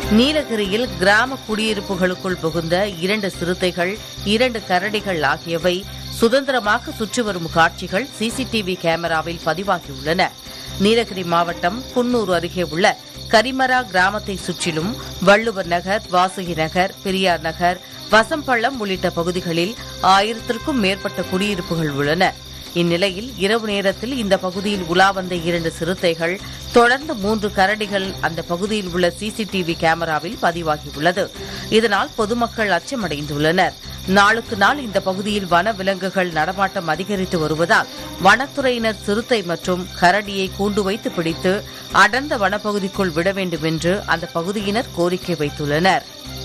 நீலகிரியில் கிராம குடியிருப்புகளுக்குள் புகுந்த இரண்டு சிறுத்தைகள் இரண்டு கரடிகள் ஆகியவை சுதந்திரமாக சுற்றி வரும் காட்சிகள் சிசிடிவி கேமராவில் பதிவாகியுள்ளன நீலகிரி மாவட்டம் குன்னூர் அருகே உள்ள கரிமரா கிராமத்தை சுற்றிலும் வள்ளுவர் நகர் வாசுகி நகர் பெரியார் நகர் வசம்பள்ளம் உள்ளிட்ட பகுதிகளில் ஆயிரத்திற்கும் மேற்பட்ட குடியிருப்புகள் உள்ளன இந்நிலையில் இரவு நேரத்தில் இந்த பகுதியில் உலா வந்த இரண்டு சிறுத்தைகள் தொடர்ந்து மூன்று கரடிகள் அந்த பகுதியில் உள்ள சிசிடிவி கேமராவில் பதிவாகியுள்ளது இதனால் பொதுமக்கள் அச்சமடைந்துள்ளனர் நாளுக்கு நாள் இந்த பகுதியில் வன விலங்குகள் நடமாட்டம் அதிகரித்து வருவதால் வனத்துறையினர் சிறுத்தை மற்றும் கரடியை கூண்டு வைத்து பிடித்து அடர்ந்த வனப்பகுதிக்குள் விட வேண்டும் என்று அந்த பகுதியினர் கோரிக்கை வைத்துள்ளனர்